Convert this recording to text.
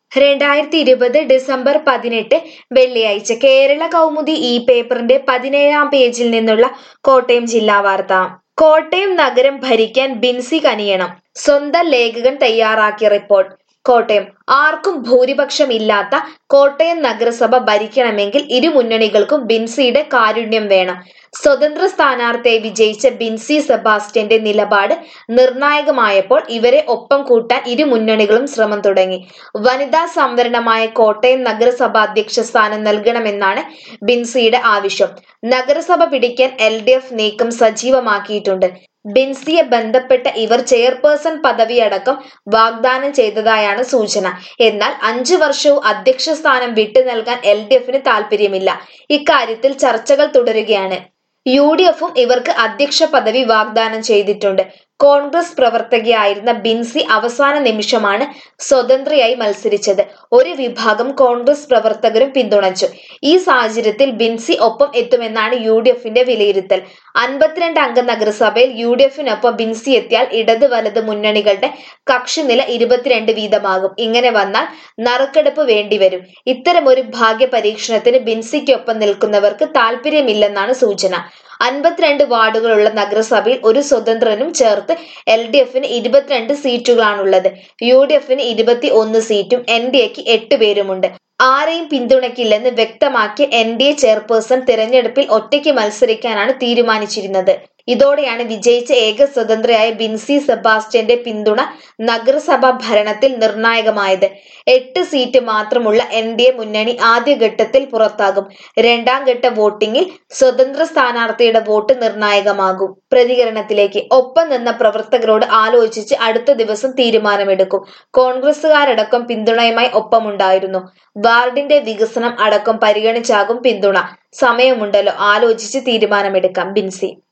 രണ്ടായിരത്തി ഇരുപത് ഡിസംബർ പതിനെട്ട് വെള്ളിയാഴ്ച കേരള കൗമുദി ഈ പേപ്പറിന്റെ പതിനേഴാം പേജിൽ നിന്നുള്ള കോട്ടയം ജില്ലാ വാർത്ത കോട്ടയം നഗരം ഭരിക്കാൻ ബിൻസി കനിയണം സ്വന്തം ലേഖകൻ തയ്യാറാക്കിയ റിപ്പോർട്ട് കോട്ടയം ആർക്കും ഭൂരിപക്ഷമില്ലാത്ത കോട്ടയം നഗരസഭ ഭരിക്കണമെങ്കിൽ ഇരു മുന്നണികൾക്കും ബിൻസിയുടെ കാരുണ്യം വേണം സ്വതന്ത്ര സ്ഥാനാർത്ഥിയെ വിജയിച്ച ബിൻസി സെബാസ്റ്റ്യന്റെ നിലപാട് നിർണായകമായപ്പോൾ ഇവരെ ഒപ്പം കൂട്ടാൻ ഇരു മുന്നണികളും ശ്രമം തുടങ്ങി വനിതാ സംവരണമായ കോട്ടയം നഗരസഭ അധ്യക്ഷ സ്ഥാനം നൽകണമെന്നാണ് ബിൻസിയുടെ ആവശ്യം നഗരസഭ പിടിക്കാൻ എൽ ഡി എഫ് നീക്കം സജീവമാക്കിയിട്ടുണ്ട് ബിൻസിയെ ബന്ധപ്പെട്ട ഇവർ ചെയർപേഴ്സൺ പദവിയടക്കം വാഗ്ദാനം ചെയ്തതായാണ് സൂചന എന്നാൽ അഞ്ചു വർഷവും അധ്യക്ഷ സ്ഥാനം വിട്ടു നൽകാൻ എൽ ഡി എഫിന് താൽപര്യമില്ല ഇക്കാര്യത്തിൽ ചർച്ചകൾ തുടരുകയാണ് യു ഡി എഫും ഇവർക്ക് അധ്യക്ഷ പദവി വാഗ്ദാനം ചെയ്തിട്ടുണ്ട് കോൺഗ്രസ് പ്രവർത്തകയായിരുന്ന ബിൻസി അവസാന നിമിഷമാണ് സ്വതന്ത്രയായി മത്സരിച്ചത് ഒരു വിഭാഗം കോൺഗ്രസ് പ്രവർത്തകരും പിന്തുണച്ചു ഈ സാഹചര്യത്തിൽ ബിൻസി ഒപ്പം എത്തുമെന്നാണ് യു ഡി എഫിന്റെ വിലയിരുത്തൽ അൻപത്തിരണ്ട് അംഗ നഗരസഭയിൽ യു ഡി എഫിനൊപ്പം ബിൻസി എത്തിയാൽ ഇടത് വലത് മുന്നണികളുടെ കക്ഷിനില ഇരുപത്തിരണ്ട് വീതമാകും ഇങ്ങനെ വന്നാൽ നറുക്കെടുപ്പ് വേണ്ടിവരും ഇത്തരമൊരു ഭാഗ്യ പരീക്ഷണത്തിന് ബിൻസിക്കൊപ്പം നിൽക്കുന്നവർക്ക് താല്പര്യമില്ലെന്നാണ് സൂചന അൻപത്തിരണ്ട് വാർഡുകളുള്ള നഗരസഭയിൽ ഒരു സ്വതന്ത്രനും ചേർത്ത് എൽ ഡി എഫിന് ഇരുപത്തിരണ്ട് സീറ്റുകളാണുള്ളത് യു ഡി എഫിന് ഇരുപത്തി ഒന്ന് സീറ്റും എൻ ഡി എക്ക് എട്ട് പേരുമുണ്ട് ആരെയും പിന്തുണയ്ക്കില്ലെന്ന് വ്യക്തമാക്കിയ എൻ ഡി എ ചെയർപേഴ്സൺ തിരഞ്ഞെടുപ്പിൽ ഒറ്റയ്ക്ക് മത്സരിക്കാനാണ് തീരുമാനിച്ചിരുന്നത് ഇതോടെയാണ് വിജയിച്ച ഏക സ്വതന്ത്രയായ ബിൻസി സെബാസ്റ്റ്യന്റെ പിന്തുണ നഗരസഭാ ഭരണത്തിൽ നിർണായകമായത് എട്ട് സീറ്റ് മാത്രമുള്ള എൻ ഡി എ മുന്നണി ആദ്യഘട്ടത്തിൽ പുറത്താകും രണ്ടാം ഘട്ട വോട്ടിംഗിൽ സ്വതന്ത്ര സ്ഥാനാർത്ഥിയുടെ വോട്ട് നിർണായകമാകും പ്രതികരണത്തിലേക്ക് ഒപ്പം നിന്ന പ്രവർത്തകരോട് ആലോചിച്ച് അടുത്ത ദിവസം തീരുമാനമെടുക്കും കോൺഗ്രസുകാരടക്കം പിന്തുണയുമായി ഒപ്പമുണ്ടായിരുന്നു വാർഡിന്റെ വികസനം അടക്കം പരിഗണിച്ചാകും പിന്തുണ സമയമുണ്ടല്ലോ ആലോചിച്ച് തീരുമാനമെടുക്കാം ബിൻസി